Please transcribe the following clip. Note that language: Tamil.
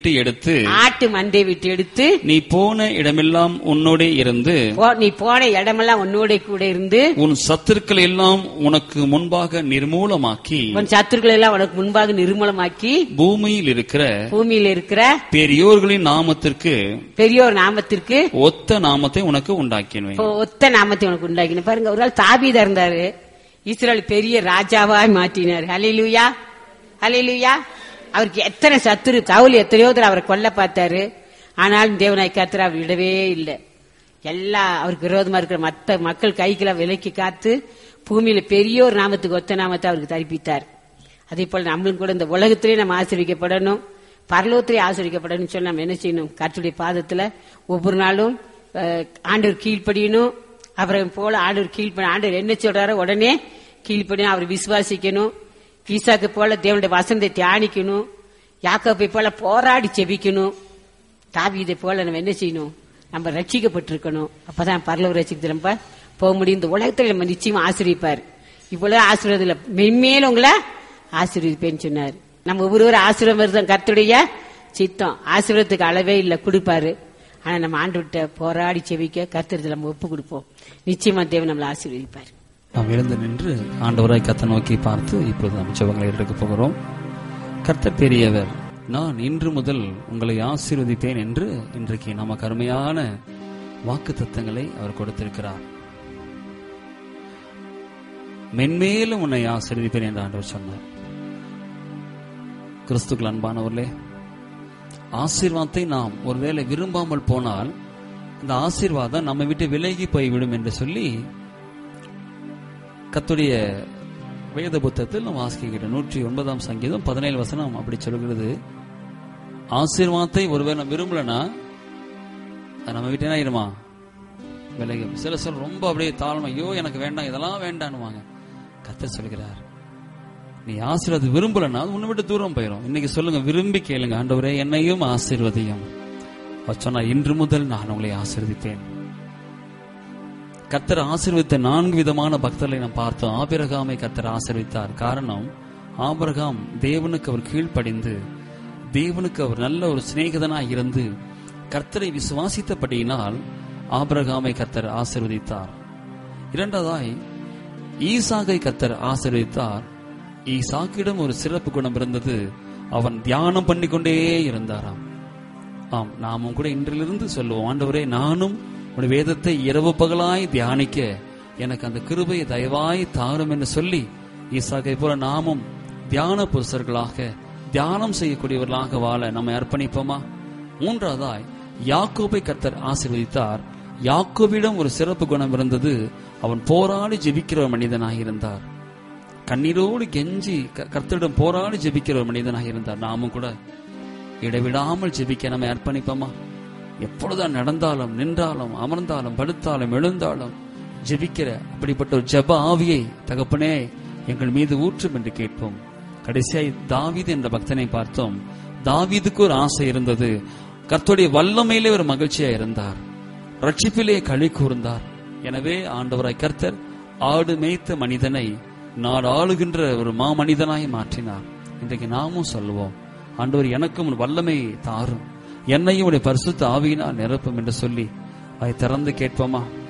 விட்டு எடுத்து ஆட்டு மந்தை விட்டு எடுத்து நீ போன இடமெல்லாம் உன்னோடே இருந்து போ- நீ போன இடமெல்லாம் உன்னோட கூட இருந்து உன் சத்துருக்கள் எல்லாம் உனக்கு முன்பாக நிர்மூலமாக்கி உன் சத்துருக்களை எல்லாம் உனக்கு முன்பாக நிர்மூலமாக்கி பூமியில் இருக்கிற பூமியில இருக்கிற பெரியோர்களின் நாமத்திற்கு பெரியோர் நாமத்திற்கு ஒத்த நாமத்தை உனக்கு உண்டாக்கினேன் இப்போ ஒத்த நாமத்தை உனக்கு உண்டாக்கின பாருங்க ஒரு நாள் தாபீதா இருந்தாரு இஸ்ரேல் பெரிய ராஜாவா மாற்றினார் ஹalleluya ஹalleluya அவருக்கு எத்தனை சத்துரு சவுல் எத்தனையோ தடவை அவரை கொல்ல பார்த்தாரு ஆனாலும் தேவனாய் கர்த்தர் அவர் விடவே இல்லை எல்லா அவருக்கு விரோதமா இருக்கிற மத்த மக்கள் கைகளை விலக்கி காத்து பூமியில பெரிய ஒரு நாமத்துக்கு ஒத்த நாமத்தை அவருக்கு தரிப்பித்தார் அதே போல நம்மளும் கூட இந்த உலகத்திலே நம்ம ஆசிரிக்கப்படணும் பரலோகத்திலே ஆசிரிக்கப்படணும் சொல்லி நம்ம என்ன செய்யணும் கர்த்தருடைய பாதத்துல ஒவ்வொரு நாளும் அஹ், ஆண்டவர் கீழ்ப்படியணும் அவரை போல ஆண்டவர் கீழ்ப்படி ஆண்டவர் என்ன சொல்றாரோ உடனே கீழ்ப்படியும் அவர் விசுவாசிக்கணும் ஈசாக்கு போல தேவனுடைய வசனத்தை தியானிக்கணும் யாக்கோப்பை போல போராடி செபிக்கணும் தாவீதை போல நம்ம என்ன செய்யணும் நம்ம ரட்சிக்கப்பட்டிருக்கணும் அப்பதான் பரலோக ரட்சிக்கு நம்ம போக முடியும் இந்த உலகத்துல நம்ம நிச்சயமா ஆசிரியப்பார் இவ்வளவு ஆசீர்வாதம் இல்ல மென்மேலும் உங்களை ஆசீர்வதிப்பேன்னு சொன்னார் நம்ம ஒவ்வொருவரும் ஆசீர்வாதம் தான் கர்த்தருடைய சித்தம் ஆசீர்வாதத்துக்கு அளவே இல்ல கொடுப்பாரு ஆனா நம்ம ஆண்டு போராடி செவிக்க கர்த்தரத்தில் நம்ம ஒப்பு கொடுப்போம் நிச்சயமா தேவன் நம்மளை ஆசீர்வதிப்பார் நாம் எழுந்து நின்று ஆண்டவராய் கத்த நோக்கி பார்த்து இப்பொழுது நாம் ஜெபங்களை எடுக்க போகிறோம் கர்த்தர் பெரியவர் நான் இன்று முதல் உங்களை ஆசீர்வதிப்பேன் என்று இன்றைக்கு நமக்கு அருமையான வாக்கு தத்தங்களை அவர் கொடுத்திருக்கிறார் மென்மேலும் உன்னை ஆசீர்வதிப்பேன் என்று ஆண்டவர் சொன்னார் கிறிஸ்துக்கள் அன்பானவர்களே ஆசீர்வாதத்தை நாம் ஒருவேளை விரும்பாமல் போனால் இந்த ஆசீர்வாதம் நம்மை விட்டு விலகி போய்விடும் என்று சொல்லி கத்துடைய வேத புத்தகத்தில் நாம் வாசிக்கிறோம் நூற்றி ஒன்பதாம் சங்கீதம் பதினேழு வசனம் அப்படி சொல்கிறது ஆசீர்வாதத்தை ஒருவேளை நம்ம விரும்பலனா அது நம்ம விட்டு என்ன ஆயிருமா விலகி சில சில ரொம்ப அப்படியே தாழ்மை ஐயோ எனக்கு வேண்டாம் இதெல்லாம் வேண்டான்னுவாங்க கத்தர் சொல்கிறார் நீ ஆசீர்வாத விரும்பலன்னா அது உன்னை விட்டு தூரம் போயிடும் இன்னைக்கு சொல்லுங்க விரும்பி கேளுங்க ஆண்டவரே என்னையும் ஆசீர்வதியும் அவர் சொன்னார் இன்று முதல் நான் உங்களை ஆசீர்வதிப்பேன் கத்தர் ஆசீர்வதித்த நான்கு விதமான பக்தர்களை நாம் பார்த்தோம் ஆபிரகாமை கத்தர் ஆசீர்வித்தார் காரணம் ஆபிரகாம் தேவனுக்கு அவர் கீழ்ப்படிந்து தேவனுக்கு அவர் நல்ல ஒரு சிநேகிதனாய் இருந்து கர்த்தரை விசுவாசித்தபடியினால் ஆபிரகாமை கத்தர் ஆசீர்வதித்தார் இரண்டாவதாய் ஈசாகை கத்தர் ஆசீர்வதித்தார் ஈசாக்கிடம் ஒரு சிறப்பு குணம் இருந்தது அவன் தியானம் பண்ணிக்கொண்டே இருந்தாராம் ஆம் நாமும் கூட இன்றிலிருந்து சொல்லுவோம் ஆண்டவரே நானும் உடைய வேதத்தை இரவு பகலாய் தியானிக்க எனக்கு அந்த கிருபையை தயவாய் தாரும் என்று சொல்லி ஈசாக்கை போல நாமும் தியான புருஷர்களாக தியானம் செய்யக்கூடியவர்களாக வாழ நம்மை அர்ப்பணிப்போமா மூன்றாவதாய் யாக்கோபை கர்த்தர் ஆசீர்வதித்தார் யாக்கோபிடம் ஒரு சிறப்பு குணம் இருந்தது அவன் போராடி ஜெபிக்கிற ஒரு மனிதனாக இருந்தார் கண்ணீரோடு கெஞ்சி க- கர்த்தரிடம் போராடி ஜெபிக்கிற ஒரு மனிதனாக இருந்தார் நாமும் கூட இடைவிடாமல் ஜெபிக்க நம்மை அர்ப்பணிப்போமா எப்பொழுதுதான் நடந்தாலும் நின்றாலும் அமர்ந்தாலும் படுத்தாலும் எழுந்தாலும் ஜெபிக்கிற அப்படிப்பட்ட ஒரு ஜெப ஆவியை தகப்பனே எங்கள் மீது ஊற்றும் என்று கேட்போம் கடைசியாய் தாவீது என்ற பக்தனை பார்த்தோம் தாவீதுக்கு ஒரு ஆசை இருந்தது கர்த்தருடைய வல்லமையிலே ஒரு மகிழ்ச்சியா இருந்தார் ரட்சிப்பிலே களி கூர்ந்தார் எனவே ஆண்டவராய் கர்த்தர் ஆடு மேய்த்த மனிதனை நாடு ஆளுகின்ற ஒரு மாமனிதனாய் மாற்றினார் இன்றைக்கு நாமும் சொல்லுவோம் ஆண்டவர் எனக்கும் ஒரு வல்லமை தாரும் என்னையும் உடைய பரிசுத்த ஆவியினால் நிரப்பும் என்று சொல்லி அதை திறந்து கேட்போமா